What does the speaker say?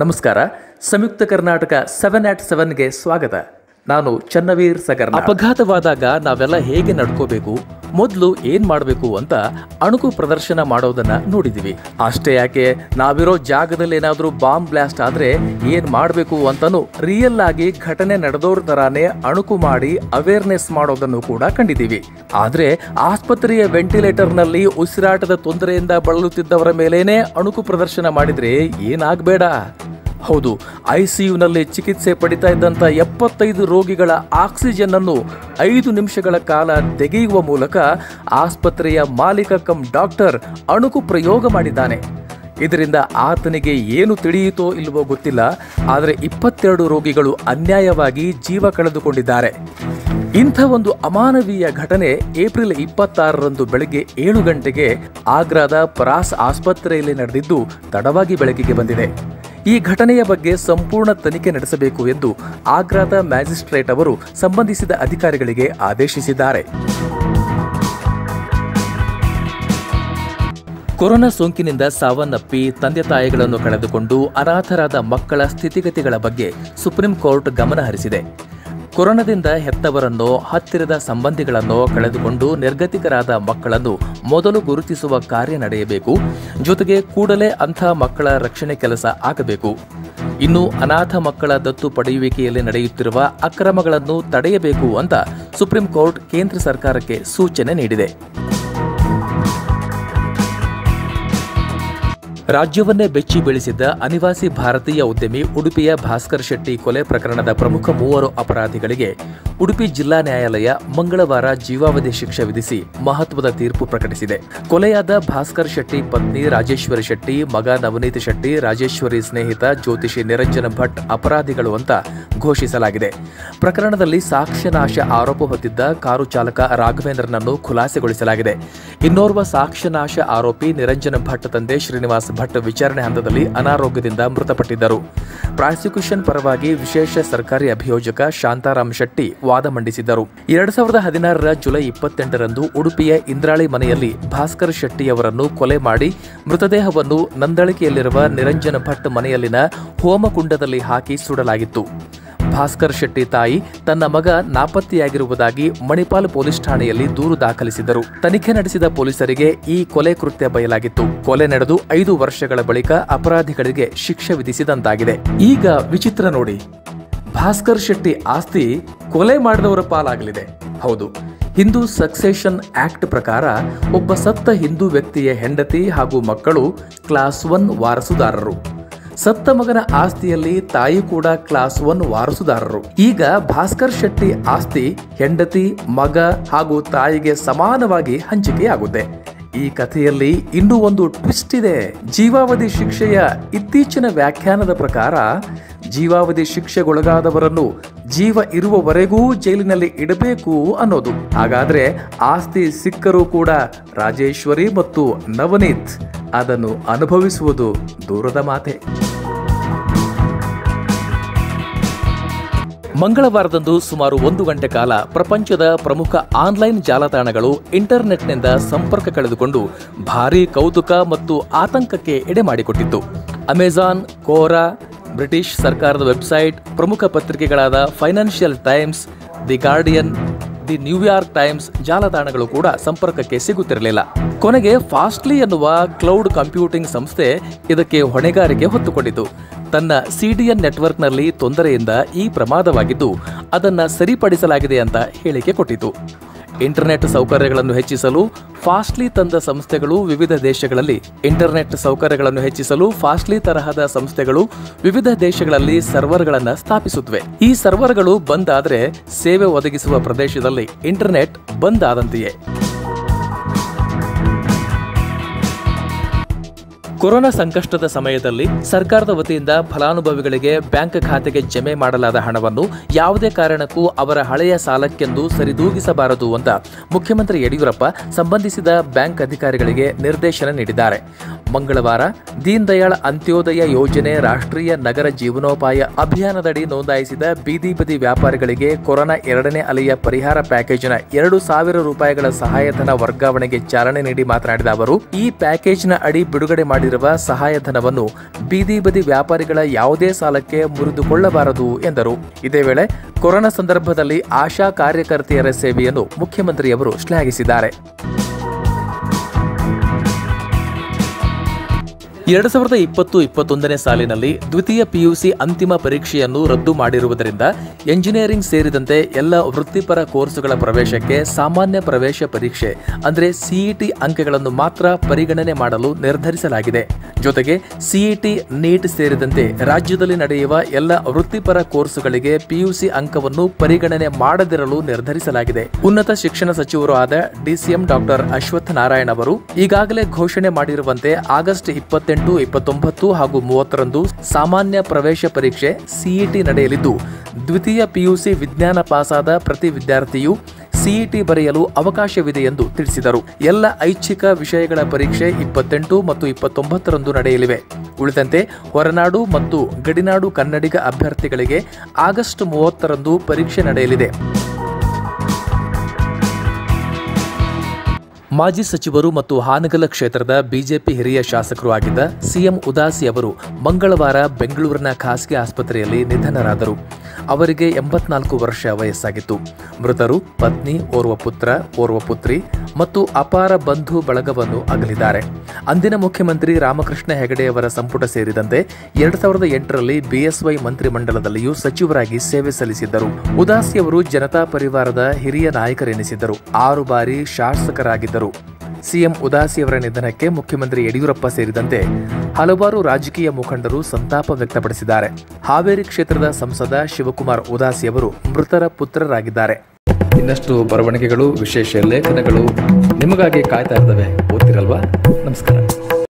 ನಮಸ್ಕಾರ ಸಂಯುಕ್ತ ಕರ್ನಾಟಕ ಸೆವೆನ್ ಆಟ್ ಸೆವೆನ್ಗೆ ಸ್ವಾಗತ ನಾನು ಚನ್ನವೀರ್ ಸಗರ್ ಅಪಘಾತವಾದಾಗ ನಾವೆಲ್ಲ ಹೇಗೆ ನಡ್ಕೋಬೇಕು ಮೊದಲು ಏನ್ ಮಾಡಬೇಕು ಅಂತ ಅಣುಕು ಪ್ರದರ್ಶನ ಮಾಡೋದನ್ನ ನೋಡಿದೀವಿ ಅಷ್ಟೇ ಯಾಕೆ ನಾವಿರೋ ಜಾಗದಲ್ಲಿ ಏನಾದ್ರೂ ಬಾಂಬ್ ಬ್ಲಾಸ್ಟ್ ಆದ್ರೆ ಏನ್ ಮಾಡಬೇಕು ಅಂತಾನು ರಿಯಲ್ ಆಗಿ ಘಟನೆ ನಡೆದೋರ್ ತರಾನೇ ಅಣುಕು ಮಾಡಿ ಅವೇರ್ನೆಸ್ ಮಾಡೋದನ್ನು ಕೂಡ ಕಂಡಿದ್ದೀವಿ ಆದ್ರೆ ಆಸ್ಪತ್ರೆಯ ವೆಂಟಿಲೇಟರ್ ನಲ್ಲಿ ಉಸಿರಾಟದ ತೊಂದರೆಯಿಂದ ಬಳಲುತ್ತಿದ್ದವರ ಮೇಲೇನೆ ಅಣುಕು ಪ್ರದರ್ಶನ ಮಾಡಿದ್ರೆ ಏನಾಗ್ಬೇಡ ಹೌದು ಐಸಿಯುನಲ್ಲಿ ಚಿಕಿತ್ಸೆ ಪಡಿತಾ ಇದ್ದಂತ ಎಪ್ಪತ್ತೈದು ರೋಗಿಗಳ ಆಕ್ಸಿಜನ್ ಅನ್ನು ಐದು ನಿಮಿಷಗಳ ಕಾಲ ತೆಗೆಯುವ ಮೂಲಕ ಆಸ್ಪತ್ರೆಯ ಮಾಲೀಕ ಕಮ್ ಡಾಕ್ಟರ್ ಅಣುಕು ಪ್ರಯೋಗ ಮಾಡಿದ್ದಾನೆ ಇದರಿಂದ ಆತನಿಗೆ ಏನು ತಿಳಿಯಿತೋ ಇಲ್ವೋ ಗೊತ್ತಿಲ್ಲ ಆದರೆ ಇಪ್ಪತ್ತೆರಡು ರೋಗಿಗಳು ಅನ್ಯಾಯವಾಗಿ ಜೀವ ಕಳೆದುಕೊಂಡಿದ್ದಾರೆ ಇಂಥ ಒಂದು ಅಮಾನವೀಯ ಘಟನೆ ಏಪ್ರಿಲ್ ಇಪ್ಪತ್ತಾರರಂದು ಬೆಳಗ್ಗೆ ಏಳು ಗಂಟೆಗೆ ಆಗ್ರಾದ ಪರಾಸ್ ಆಸ್ಪತ್ರೆಯಲ್ಲಿ ನಡೆದಿದ್ದು ತಡವಾಗಿ ಬೆಳಕಿಗೆ ಬಂದಿದೆ ಈ ಘಟನೆಯ ಬಗ್ಗೆ ಸಂಪೂರ್ಣ ತನಿಖೆ ನಡೆಸಬೇಕು ಎಂದು ಆಗ್ರಾದ ಮ್ಯಾಜಿಸ್ಟ್ರೇಟ್ ಅವರು ಸಂಬಂಧಿಸಿದ ಅಧಿಕಾರಿಗಳಿಗೆ ಆದೇಶಿಸಿದ್ದಾರೆ ಕೊರೋನಾ ಸೋಂಕಿನಿಂದ ಸಾವನ್ನಪ್ಪಿ ತಂದೆ ತಾಯಿಗಳನ್ನು ಕಳೆದುಕೊಂಡು ಅನಾಥರಾದ ಮಕ್ಕಳ ಸ್ಥಿತಿಗತಿಗಳ ಬಗ್ಗೆ ಸುಪ್ರೀಂ ಕೋರ್ಟ್ ಗಮನ ಹರಿಸಿದೆ ಕೊರೋನಾದಿಂದ ಹೆತ್ತವರನ್ನೋ ಹತ್ತಿರದ ಸಂಬಂಧಿಗಳನ್ನೋ ಕಳೆದುಕೊಂಡು ನಿರ್ಗತಿಕರಾದ ಮಕ್ಕಳನ್ನು ಮೊದಲು ಗುರುತಿಸುವ ಕಾರ್ಯ ನಡೆಯಬೇಕು ಜೊತೆಗೆ ಕೂಡಲೇ ಅಂಥ ಮಕ್ಕಳ ರಕ್ಷಣೆ ಕೆಲಸ ಆಗಬೇಕು ಇನ್ನು ಅನಾಥ ಮಕ್ಕಳ ದತ್ತು ಪಡೆಯುವಿಕೆಯಲ್ಲಿ ನಡೆಯುತ್ತಿರುವ ಅಕ್ರಮಗಳನ್ನು ತಡೆಯಬೇಕು ಅಂತ ಸುಪ್ರೀಂ ಕೋರ್ಟ್ ಕೇಂದ್ರ ಸರ್ಕಾರಕ್ಕೆ ಸೂಚನೆ ನೀಡಿದೆ ರಾಜ್ಯವನ್ನೇ ಬೆಚ್ಚಿ ಬೀಳಿಸಿದ್ದ ಅನಿವಾಸಿ ಭಾರತೀಯ ಉದ್ಯಮಿ ಉಡುಪಿಯ ಭಾಸ್ಕರ್ ಶೆಟ್ಟಿ ಕೊಲೆ ಪ್ರಕರಣದ ಪ್ರಮುಖ ಮೂವರು ಅಪರಾಧಿಗಳಿಗೆ ಉಡುಪಿ ಜಿಲ್ಲಾ ನ್ಯಾಯಾಲಯ ಮಂಗಳವಾರ ಜೀವಾವಧಿ ಶಿಕ್ಷೆ ವಿಧಿಸಿ ಮಹತ್ವದ ತೀರ್ಪು ಪ್ರಕಟಿಸಿದೆ ಕೊಲೆಯಾದ ಭಾಸ್ಕರ್ ಶೆಟ್ಟಿ ಪತ್ನಿ ರಾಜೇಶ್ವರಿ ಶೆಟ್ಟಿ ಮಗ ನವನೀತ್ ಶೆಟ್ಟಿ ರಾಜೇಶ್ವರಿ ಸ್ನೇಹಿತ ಜ್ಯೋತಿಷಿ ನಿರಂಜನ ಭಟ್ ಅಪರಾಧಿಗಳು ಅಂತ ಘೋಷಿಸಲಾಗಿದೆ ಪ್ರಕರಣದಲ್ಲಿ ಸಾಕ್ಷ್ಯನಾಶ ಆರೋಪ ಹೊತ್ತಿದ್ದ ಕಾರು ಚಾಲಕ ರಾಘವೇಂದ್ರನನ್ನು ಖುಲಾಸೆಗೊಳಿಸಲಾಗಿದೆ ಇನ್ನೋರ್ವ ಸಾಕ್ಷ್ಯನಾಶ ಆರೋಪಿ ನಿರಂಜನ ಭಟ್ ತಂದೆ ಶ್ರೀನಿವಾಸ್ ಭಟ್ ವಿಚಾರಣೆ ಹಂತದಲ್ಲಿ ಅನಾರೋಗ್ಯದಿಂದ ಮೃತಪಟ್ಟಿದ್ದರು ಪ್ರಾಸಿಕ್ಯೂಷನ್ ಪರವಾಗಿ ವಿಶೇಷ ಸರ್ಕಾರಿ ಅಭಿಯೋಜಕ ಶಾಂತಾರಾಮ್ ಶೆಟ್ಟಿ ವಾದ ಮಂಡಿಸಿದ್ದರು ಎರಡ್ ಸಾವಿರದ ಹದಿನಾರರ ಜುಲೈ ಇಪ್ಪತ್ತೆಂಟರಂದು ಉಡುಪಿಯ ಇಂದ್ರಾಳಿ ಮನೆಯಲ್ಲಿ ಭಾಸ್ಕರ್ ಶೆಟ್ಟಿಯವರನ್ನು ಕೊಲೆ ಮಾಡಿ ಮೃತದೇಹವನ್ನು ನಂದಳಿಕೆಯಲ್ಲಿರುವ ನಿರಂಜನ ಭಟ್ ಮನೆಯಲ್ಲಿನ ಹೋಮಕುಂಡದಲ್ಲಿ ಹಾಕಿ ಸುಡಲಾಗಿತ್ತು ಭಾಸ್ಕರ್ ಶೆಟ್ಟಿ ತಾಯಿ ತನ್ನ ಮಗ ನಾಪತ್ತೆಯಾಗಿರುವುದಾಗಿ ಮಣಿಪಾಲ್ ಪೊಲೀಸ್ ಠಾಣೆಯಲ್ಲಿ ದೂರು ದಾಖಲಿಸಿದರು ತನಿಖೆ ನಡೆಸಿದ ಪೊಲೀಸರಿಗೆ ಈ ಕೊಲೆ ಕೃತ್ಯ ಬಯಲಾಗಿತ್ತು ಕೊಲೆ ನಡೆದು ಐದು ವರ್ಷಗಳ ಬಳಿಕ ಅಪರಾಧಿಗಳಿಗೆ ಶಿಕ್ಷೆ ವಿಧಿಸಿದಂತಾಗಿದೆ ಈಗ ವಿಚಿತ್ರ ನೋಡಿ ಭಾಸ್ಕರ್ ಶೆಟ್ಟಿ ಆಸ್ತಿ ಕೊಲೆ ಮಾಡಿದವರ ಪಾಲಾಗಲಿದೆ ಹೌದು ಹಿಂದೂ ಸಕ್ಸೆಷನ್ ಆಕ್ಟ್ ಪ್ರಕಾರ ಒಬ್ಬ ಸತ್ತ ಹಿಂದೂ ವ್ಯಕ್ತಿಯ ಹೆಂಡತಿ ಹಾಗೂ ಮಕ್ಕಳು ಕ್ಲಾಸ್ ಒನ್ ವಾರಸುದಾರರು ಸತ್ತ ಮಗನ ಆಸ್ತಿಯಲ್ಲಿ ತಾಯಿ ಕೂಡ ಕ್ಲಾಸ್ ಒನ್ ವಾರಸುದಾರರು ಈಗ ಭಾಸ್ಕರ್ ಶೆಟ್ಟಿ ಆಸ್ತಿ ಹೆಂಡತಿ ಮಗ ಹಾಗೂ ತಾಯಿಗೆ ಸಮಾನವಾಗಿ ಹಂಚಿಕೆಯಾಗುತ್ತೆ ಈ ಕಥೆಯಲ್ಲಿ ಇನ್ನೂ ಒಂದು ಟ್ವಿಸ್ಟ್ ಇದೆ ಜೀವಾವಧಿ ಶಿಕ್ಷೆಯ ಇತ್ತೀಚಿನ ವ್ಯಾಖ್ಯಾನದ ಪ್ರಕಾರ ಜೀವಾವಧಿ ಶಿಕ್ಷೆಗೊಳಗಾದವರನ್ನು ಜೀವ ಇರುವವರೆಗೂ ಜೈಲಿನಲ್ಲಿ ಇಡಬೇಕು ಅನ್ನೋದು ಹಾಗಾದ್ರೆ ಆಸ್ತಿ ಸಿಕ್ಕರೂ ಕೂಡ ರಾಜೇಶ್ವರಿ ಮತ್ತು ನವನೀತ್ ಅದನ್ನು ಅನುಭವಿಸುವುದು ದೂರದ ಮಾತೆ ಮಂಗಳವಾರದಂದು ಸುಮಾರು ಒಂದು ಗಂಟೆ ಕಾಲ ಪ್ರಪಂಚದ ಪ್ರಮುಖ ಆನ್ಲೈನ್ ಜಾಲತಾಣಗಳು ಇಂಟರ್ನೆಟ್ನಿಂದ ಸಂಪರ್ಕ ಕಳೆದುಕೊಂಡು ಭಾರೀ ಕೌತುಕ ಮತ್ತು ಆತಂಕಕ್ಕೆ ಎಡೆ ಮಾಡಿಕೊಟ್ಟಿತ್ತು ಅಮೆಜಾನ್ ಕೋರಾ ಬ್ರಿಟಿಷ್ ಸರ್ಕಾರದ ವೆಬ್ಸೈಟ್ ಪ್ರಮುಖ ಪತ್ರಿಕೆಗಳಾದ Financial Times the Guardian the New York Times ಜಾಲತಾಣಗಳು ಕೂಡ ಸಂಪರ್ಕಕ್ಕೆ ಸಿಗುತ್ತಿರಲಿಲ್ಲ ಕೊನೆಗೆ ಫಾಸ್ಟ್ಲಿ ಎನ್ನುವ ಕ್ಲೌಡ್ ಕಂಪ್ಯೂಟಿಂಗ್ ಸಂಸ್ಥೆ ಇದಕ್ಕೆ ಹೊಣೆಗಾರಿಕೆ ಹೊತ್ತುಕೊಂಡಿತು ತನ್ನ ಸಿಡಿಎನ್ ನೆಟ್ವರ್ಕ್ನಲ್ಲಿ ತೊಂದರೆಯಿಂದ ಈ ಪ್ರಮಾದವಾಗಿದ್ದು ಅದನ್ನ ಸರಿಪಡಿಸಲಾಗಿದೆ ಅಂತ ಹೇಳಿಕೆ ಕೊಟ್ಟಿತು ಇಂಟರ್ನೆಟ್ ಸೌಕರ್ಯಗಳನ್ನು ಹೆಚ್ಚಿಸಲು ಫಾಸ್ಟ್ಲಿ ತಂದ ಸಂಸ್ಥೆಗಳು ವಿವಿಧ ದೇಶಗಳಲ್ಲಿ ಇಂಟರ್ನೆಟ್ ಸೌಕರ್ಯಗಳನ್ನು ಹೆಚ್ಚಿಸಲು ಫಾಸ್ಟ್ಲಿ ತರಹದ ಸಂಸ್ಥೆಗಳು ವಿವಿಧ ದೇಶಗಳಲ್ಲಿ ಸರ್ವರ್ಗಳನ್ನು ಸ್ಥಾಪಿಸುತ್ತವೆ ಈ ಸರ್ವರ್ಗಳು ಬಂದ್ ಆದ್ರೆ ಸೇವೆ ಒದಗಿಸುವ ಪ್ರದೇಶದಲ್ಲಿ ಇಂಟರ್ನೆಟ್ ಬಂದ್ ಆದಂತೆಯೇ ಕೊರೋನಾ ಸಂಕಷ್ಟದ ಸಮಯದಲ್ಲಿ ಸರ್ಕಾರದ ವತಿಯಿಂದ ಫಲಾನುಭವಿಗಳಿಗೆ ಬ್ಯಾಂಕ್ ಖಾತೆಗೆ ಜಮೆ ಮಾಡಲಾದ ಹಣವನ್ನು ಯಾವುದೇ ಕಾರಣಕ್ಕೂ ಅವರ ಹಳೆಯ ಸಾಲಕ್ಕೆಂದು ಸರಿದೂಗಿಸಬಾರದು ಅಂತ ಮುಖ್ಯಮಂತ್ರಿ ಯಡಿಯೂರಪ್ಪ ಸಂಬಂಧಿಸಿದ ಬ್ಯಾಂಕ್ ಅಧಿಕಾರಿಗಳಿಗೆ ನಿರ್ದೇಶನ ನೀಡಿದ್ದಾರೆ ಮಂಗಳವಾರ ದೀನ್ ದಯಾಳ್ ಅಂತ್ಯೋದಯ ಯೋಜನೆ ರಾಷ್ಟ್ರೀಯ ನಗರ ಜೀವನೋಪಾಯ ಅಭಿಯಾನದಡಿ ನೋಂದಾಯಿಸಿದ ಬೀದಿ ಬದಿ ವ್ಯಾಪಾರಿಗಳಿಗೆ ಕೊರೋನಾ ಎರಡನೇ ಅಲೆಯ ಪರಿಹಾರ ಪ್ಯಾಕೇಜ್ನ ಎರಡು ಸಾವಿರ ರೂಪಾಯಿಗಳ ಸಹಾಯಧನ ವರ್ಗಾವಣೆಗೆ ಚಾಲನೆ ನೀಡಿ ಮಾತನಾಡಿದ ಅವರು ಈ ಪ್ಯಾಕೇಜ್ನ ಅಡಿ ಬಿಡುಗಡೆ ಮಾಡಿರುವ ನೀಡಿರುವ ಸಹಾಯಧನವನ್ನು ಬೀದಿ ಬದಿ ವ್ಯಾಪಾರಿಗಳ ಯಾವುದೇ ಸಾಲಕ್ಕೆ ಮುರಿದುಕೊಳ್ಳಬಾರದು ಎಂದರು ಇದೇ ವೇಳೆ ಕೊರೋನಾ ಸಂದರ್ಭದಲ್ಲಿ ಆಶಾ ಕಾರ್ಯಕರ್ತೆಯರ ಸೇವೆಯನ್ನು ಮುಖ್ಯಮಂತ್ರಿಯವರು ಶ್ಲಾಘಿಸಿದ್ದಾರೆ ಎರಡು ಸಾವಿರದ ಇಪ್ಪತ್ತು ಇಪ್ಪತ್ತೊಂದನೇ ಸಾಲಿನಲ್ಲಿ ದ್ವಿತೀಯ ಪಿಯುಸಿ ಅಂತಿಮ ಪರೀಕ್ಷೆಯನ್ನು ರದ್ದು ಮಾಡಿರುವುದರಿಂದ ಎಂಜಿನಿಯರಿಂಗ್ ಸೇರಿದಂತೆ ಎಲ್ಲ ವೃತ್ತಿಪರ ಕೋರ್ಸುಗಳ ಪ್ರವೇಶಕ್ಕೆ ಸಾಮಾನ್ಯ ಪ್ರವೇಶ ಪರೀಕ್ಷೆ ಅಂದರೆ ಸಿಇಟಿ ಅಂಕಗಳನ್ನು ಮಾತ್ರ ಪರಿಗಣನೆ ಮಾಡಲು ನಿರ್ಧರಿಸಲಾಗಿದೆ ಜೊತೆಗೆ ಸಿಇಟಿ ನೀಟ್ ಸೇರಿದಂತೆ ರಾಜ್ಯದಲ್ಲಿ ನಡೆಯುವ ಎಲ್ಲ ವೃತ್ತಿಪರ ಕೋರ್ಸುಗಳಿಗೆ ಪಿಯುಸಿ ಅಂಕವನ್ನು ಪರಿಗಣನೆ ಮಾಡದಿರಲು ನಿರ್ಧರಿಸಲಾಗಿದೆ ಉನ್ನತ ಶಿಕ್ಷಣ ಸಚಿವರು ಆದ ಡಿಸಿಎಂ ಡಾಕ್ಟರ್ ಅಶ್ವಥ್ ನಾರಾಯಣ್ ಅವರು ಈಗಾಗಲೇ ಘೋಷಣೆ ಮಾಡಿರುವಂತೆ ಆಗಸ್ಟ್ ಇಪ್ಪತ್ತೆಂಟು ಇಪ್ಪತ್ತೊಂಬತ್ತು ಹಾಗೂ ಮೂವತ್ತರಂದು ಸಾಮಾನ್ಯ ಪ್ರವೇಶ ಪರೀಕ್ಷೆ ಸಿಇಟಿ ನಡೆಯಲಿದ್ದು ದ್ವಿತೀಯ ಪಿಯುಸಿ ವಿಜ್ಞಾನ ಪಾಸಾದ ಪ್ರತಿ ವಿದ್ಯಾರ್ಥಿಯು ಸಿಇಟಿ ಬರೆಯಲು ಅವಕಾಶವಿದೆ ಎಂದು ತಿಳಿಸಿದರು ಎಲ್ಲ ಐಚ್ಛಿಕ ವಿಷಯಗಳ ಪರೀಕ್ಷೆ ಇಪ್ಪತ್ತೆಂಟು ಮತ್ತು ಇಪ್ಪತ್ತೊಂಬತ್ತರಂದು ನಡೆಯಲಿವೆ ಉಳಿದಂತೆ ಹೊರನಾಡು ಮತ್ತು ಗಡಿನಾಡು ಕನ್ನಡಿಗ ಅಭ್ಯರ್ಥಿಗಳಿಗೆ ಆಗಸ್ಟ್ ಮೂವತ್ತರಂದು ಪರೀಕ್ಷೆ ನಡೆಯಲಿದೆ ಮಾಜಿ ಸಚಿವರು ಮತ್ತು ಹಾನಗಲ ಕ್ಷೇತ್ರದ ಬಿಜೆಪಿ ಹಿರಿಯ ಶಾಸಕರು ಆಗಿದ್ದ ಸಿಎಂ ಉದಾಸಿ ಅವರು ಮಂಗಳವಾರ ಬೆಂಗಳೂರಿನ ಖಾಸಗಿ ಆಸ್ಪತ್ರೆಯಲ್ಲಿ ನಿಧನರಾದರು ಅವರಿಗೆ ಎಂಬತ್ನಾಲ್ಕು ವರ್ಷ ವಯಸ್ಸಾಗಿತ್ತು ಮೃತರು ಪತ್ನಿ ಓರ್ವ ಪುತ್ರ ಓರ್ವ ಪುತ್ರಿ ಮತ್ತು ಅಪಾರ ಬಂಧು ಬಳಗವನ್ನು ಅಗಲಿದ್ದಾರೆ ಅಂದಿನ ಮುಖ್ಯಮಂತ್ರಿ ರಾಮಕೃಷ್ಣ ಹೆಗಡೆಯವರ ಸಂಪುಟ ಸೇರಿದಂತೆ ಎರಡ್ ಸಾವಿರದ ಎಂಟರಲ್ಲಿ ಬಿಎಸ್ವೈ ಮಂತ್ರಿಮಂಡಲದಲ್ಲಿಯೂ ಸಚಿವರಾಗಿ ಸೇವೆ ಸಲ್ಲಿಸಿದ್ದರು ಉದಾಸಿ ಅವರು ಜನತಾ ಪರಿವಾರದ ಹಿರಿಯ ನಾಯಕರೆನಿಸಿದ್ದರು ಆರು ಬಾರಿ ಶಾಸಕರಾಗಿದ್ದರು ಸಿಎಂ ಉದಾಸಿಯವರ ನಿಧನಕ್ಕೆ ಮುಖ್ಯಮಂತ್ರಿ ಯಡಿಯೂರಪ್ಪ ಸೇರಿದಂತೆ ಹಲವಾರು ರಾಜಕೀಯ ಮುಖಂಡರು ಸಂತಾಪ ವ್ಯಕ್ತಪಡಿಸಿದ್ದಾರೆ ಹಾವೇರಿ ಕ್ಷೇತ್ರದ ಸಂಸದ ಶಿವಕುಮಾರ್ ಉದಾಸಿ ಅವರು ಮೃತರ ಪುತ್ರರಾಗಿದ್ದಾರೆ ಇನ್ನಷ್ಟು ಬರವಣಿಗೆಗಳು ವಿಶೇಷ ಲೇಖನಗಳು ನಿಮಗಾಗಿ ಕಾಯ್ತಾ ಇರ್ತವೆ ಓದ್ತಿರಲ್ವಾ ನಮಸ್ಕಾರ